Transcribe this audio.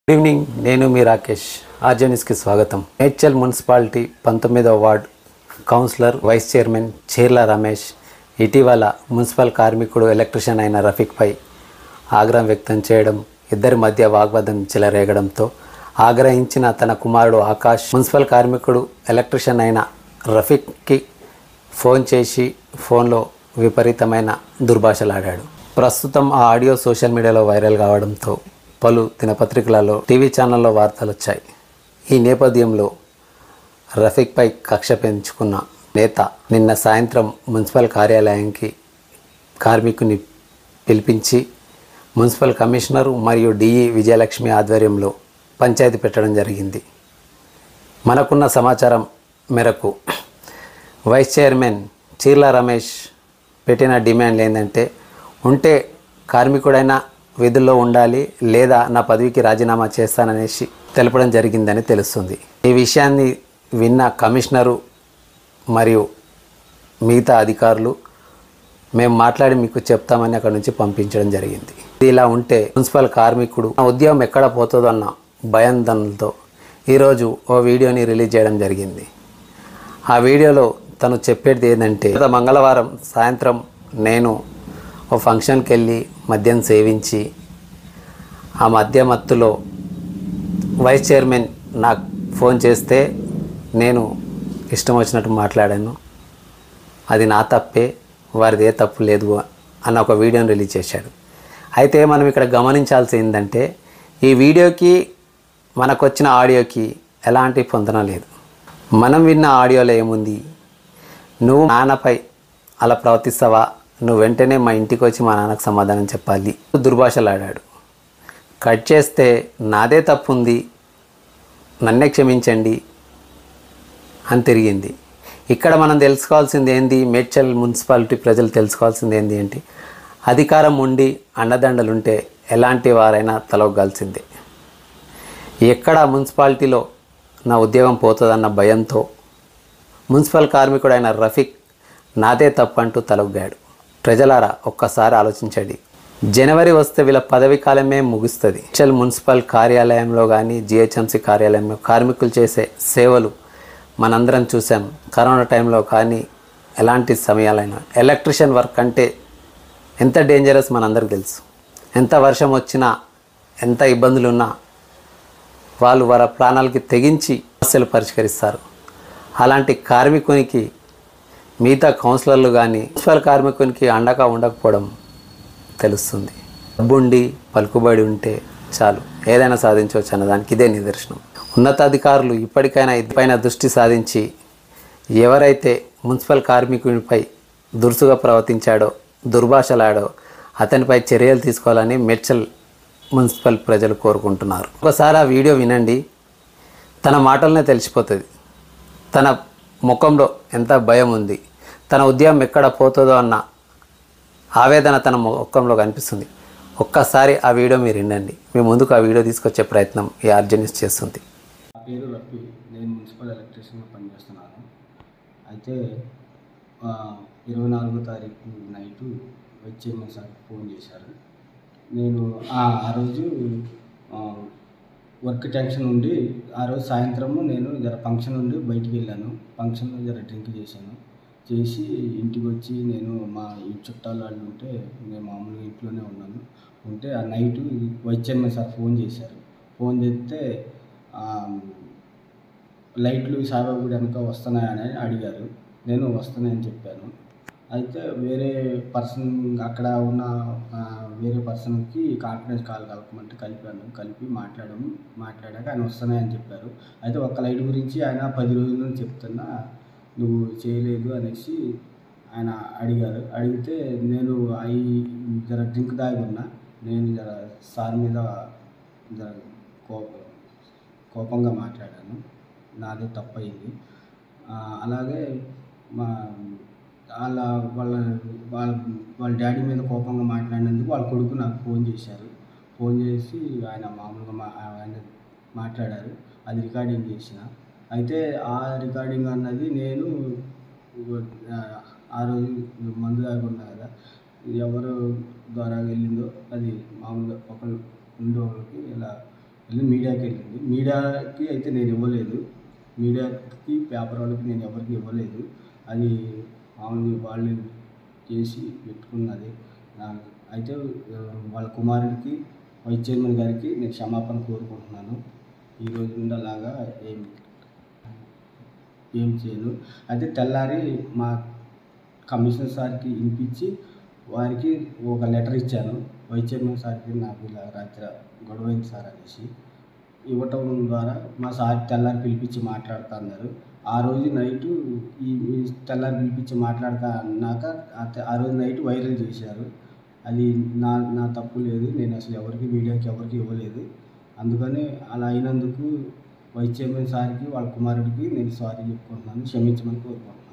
good evening నేను మీ రాకేష్ ఆర్జనిస్కి స్వాగతం మేడ్చల్ మున్సిపాలిటీ పంతొమ్మిదవ ward councillor vice chairman Cheerla Ramesh ఇటీవల మున్సిపల్ కార్మికుడు ఎలక్ట్రిషియన్ అయిన రఫీక్పై ఆగ్రహం వ్యక్తం చేయడం ఇద్దరి మధ్య వాగ్వాదం చెలరేగడంతో ఆగ్రహించిన తన కుమారుడు ఆకాష్ మున్సిపల్ కార్మికుడు ఎలక్ట్రిషియన్ అయిన రఫీక్కి ఫోన్ చేసి ఫోన్లో విపరీతమైన దుర్భాషలాడాడు ప్రస్తుతం ఆ ఆడియో సోషల్ మీడియాలో వైరల్ కావడంతో పలు దినపత్రికలలో టీవీ ఛానల్లో వార్తలు వచ్చాయి ఈ నేపథ్యంలో రఫీక్పై కక్ష పెంచుకున్న నేత నిన్న సాయంత్రం మున్సిపల్ కార్యాలయానికి కార్మికుని పిలిపించి మున్సిపల్ కమిషనర్ మరియు డిఈ విజయలక్ష్మి ఆధ్వర్యంలో పంచాయతీ పెట్టడం జరిగింది మనకున్న సమాచారం మేరకు వైస్ చైర్మన్ చీర్ల రమేష్ పెట్టిన డిమాండ్ ఏంటంటే ఉంటే కార్మికుడైనా విధుల్లో ఉండాలి లేదా నా పదవికి రాజీనామా చేస్తాననేసి తెలపడం జరిగిందని తెలుస్తుంది ఈ విషయాన్ని విన్న కమిషనరు మరియు మిగతా అధికారులు మేము మాట్లాడి మీకు చెప్తామని అక్కడ నుంచి పంపించడం జరిగింది ఇది ఇలా ఉంటే మున్సిపల్ కార్మికుడు నా ఉద్యోగం ఎక్కడ పోతుందో అన్న భయాందనలతో ఈరోజు ఓ వీడియోని రిలీజ్ చేయడం జరిగింది ఆ వీడియోలో తను చెప్పేది ఏంటంటే గత మంగళవారం సాయంత్రం నేను ఓ ఫంక్షన్కి వెళ్ళి మద్యం సేవించి ఆ మద్య మత్తులో వైస్ చైర్మన్ నాకు ఫోన్ చేస్తే నేను ఇష్టం వచ్చినట్టు మాట్లాడాను అది నా తప్పే వారిది ఏ తప్పు లేదు అన్న ఒక వీడియోని రిలీజ్ చేశాడు అయితే మనం ఇక్కడ గమనించాల్సి ఏంటంటే ఈ వీడియోకి మనకు వచ్చిన ఆడియోకి ఎలాంటి పొందన లేదు మనం విన్న ఆడియోలో ఏముంది నువ్వు నాన్నపై అలా ప్రవర్తిస్తావా నువ్వు వెంటనే మా ఇంటికి వచ్చి మా నాన్నకు సమాధానం చెప్పాలి దుర్భాషలాడాడు కట్ చేస్తే నాదే తప్పు ఉంది నన్నే క్షమించండి అని తిరిగింది ఇక్కడ మనం తెలుసుకోవాల్సింది ఏంది మేడ్చల్ మున్సిపాలిటీ ప్రజలు తెలుసుకోవాల్సింది ఏంది ఏంటి అధికారం ఉండి అండదండలుంటే ఎలాంటి వారైనా తలొగ్గాల్సిందే ఎక్కడ మున్సిపాలిటీలో నా ఉద్యోగం పోతుందన్న భయంతో మున్సిపల్ కార్మికుడైన రఫీక్ నాదే తప్పంటూ తలొగ్గాడు ప్రజలారా ఒక్కసారి ఆలోచించండి జనవరి వస్తే వీళ్ళ పదవి కాలమే ముగుస్తుంది చల్ మున్సిపల్ కార్యాలయంలో కానీ జిహెచ్ఎంసీ కార్యాలయంలో కార్మికులు చేసే సేవలు మనందరం చూసాం కరోనా టైంలో కానీ ఎలాంటి సమయాలైనా ఎలక్ట్రిషియన్ వర్క్ అంటే ఎంత డేంజరస్ మనందరికి తెలుసు ఎంత వర్షం వచ్చినా ఎంత ఇబ్బందులు ఉన్నా వాళ్ళు వారి ప్రాణాలకి తెగించి సమస్యలు పరిష్కరిస్తారు అలాంటి కార్మికునికి మిగతా కౌన్సిలర్లు కానీ మున్సిపల్ కార్మికునికి అండగా ఉండకపోవడం తెలుస్తుంది డబ్బుండి పలుకుబడి ఉంటే చాలు ఏదైనా సాధించవచ్చు అన్నదానికి ఇదే నిదర్శనం ఉన్నతాధికారులు ఇప్పటికైనా ఇదిపైన దృష్టి సాధించి ఎవరైతే మున్సిపల్ కార్మికునిపై దురుసుగా ప్రవర్తించాడో దుర్భాషలాడో అతనిపై చర్యలు తీసుకోవాలని మెడ్చల్ మున్సిపల్ ప్రజలు కోరుకుంటున్నారు ఒకసారి ఆ వీడియో వినండి తన మాటలనే తెలిసిపోతుంది తన ముఖంలో ఎంత భయం ఉంది తన ఉద్యమం ఎక్కడ పోతుందో అన్న ఆవేదన తన ముఖంలో కనిపిస్తుంది ఒక్కసారి ఆ వీడియో మీరు వినండి మీ ముందుకు ఆ వీడియో తీసుకొచ్చే ప్రయత్నం ఈ ఆర్జనిస్ చేస్తుంది నా పేరు రఫీ నేను మున్సిపల్ ఎలక్ట్రీషియన్గా పనిచేస్తున్నాను అయితే ఆ, ఇరవై నాలుగో తారీఖు నైటు వచ్చేయమని సార్ ఫోన్ చేశారు నేను ఆ ఆ రోజు ఆ, వర్క్ టెన్షన్ ఉండి ఆ రోజు సాయంత్రము నేను జర ఫంక్షన్ ఉండి బయటికి వెళ్ళాను ఫంక్షన్లో జర డ్రింక్ చేశాను చేసి ఇంటికి వచ్చి నేను మా ఈ చుట్టాలు వాళ్ళు ఉంటే నేను మామూలుగా ఇంట్లోనే ఉన్నాను ఉంటే ఆ నైటు వైస్ సార్ ఫోన్ చేశారు ఫోన్ చేస్తే ఆ, లైట్లు సాయిబాబా గుడి వెనక వస్తున్నాయని అడిగారు నేను వస్తున్నాయని చెప్పాను అయితే వేరే పర్సన్ అక్కడ ఉన్న ఆ, వేరే పర్సన్కి కాన్ఫిడెన్స్ కాల్ కలపమంటే కలిపాను కలిపి మాట్లాడాము మాట్లాడాక ఆయన వస్తున్నాయని చెప్పారు అయితే ఒక్క లైట్ గురించి ఆయన పది రోజుల నుంచి చెప్తున్నా నువ్వు చేయలేదు అనేసి ఆయన అడిగారు అడిగితే నేను అవి జర డ్రింక్ దాగి ఉన్నా నేను జర సార్ మీద జర కోప కోపంగా మాట్లాడాను నాదే తప్పయింది ఆ, అలాగే మా వాళ్ళ వాళ్ళ వాళ్ళ వాళ్ళ డాడీ మీద కోపంగా మాట్లాడినందుకు వాళ్ళ కొడుకు నాకు ఫోన్ చేశారు ఫోన్ చేసి ఆయన మామూలుగా మా ఆయన మాట్లాడారు అది రికార్డింగ్ చేసిన అయితే ఆ రికార్డింగ్ అన్నది నేను ఆ, ఆ రోజు మందు తాగున్నా కదా ఎవరు ద్వారా వెళ్ళిందో అది మామూలుగా ఒకళ్ళు ఉండే వాళ్ళకి ఇలా వెళ్ళి మీడియాకి వెళ్ళింది మీడియాకి అయితే నేను ఇవ్వలేదు మీడియాకి పేపర్ వాళ్ళకి నేను ఎవరికి ఇవ్వలేదు అది మామూలుగా వాళ్ళు చేసి పెట్టుకున్నది నా- అయితే ఆ, వాళ్ళ కుమారుడికి వైస్ చైర్మన్ గారికి నేను క్షమాపణ కోరుకుంటున్నాను ఈ రోజు నుండి అలాగా ఏం ఏం చేయను అయితే తెల్లారి మా కమిషనర్ సార్కి వినిపించి వారికి ఒక లెటర్ ఇచ్చాను వైస్ చైర్మన్ సార్కి నాకు ఇలా రాత్రి గొడవైంది సార్ అనేసి ఇవ్వటం ద్వారా మా సార్ తెల్లారి పిలిపించి మాట్లాడుతా అన్నారు ఆ రోజు నైటు ఈ ఈ తెల్లారి పిలిపించి మాట్లాడతా అన్నాక ఆ తె- ఆ రోజు నైట్ వైరల్ చేశారు అది నా నా తప్పు లేదు నేను అసలు ఎవరికి మీడియాకి ఎవరికి ఇవ్వలేదు అందుకని అలా అయినందుకు వైస్ చైర్మన్ సార్కి వాళ్ళ కుమారుడికి నేను సారీ చెప్పుకుంటున్నాను క్షమించమని కోరుకుంటున్నాను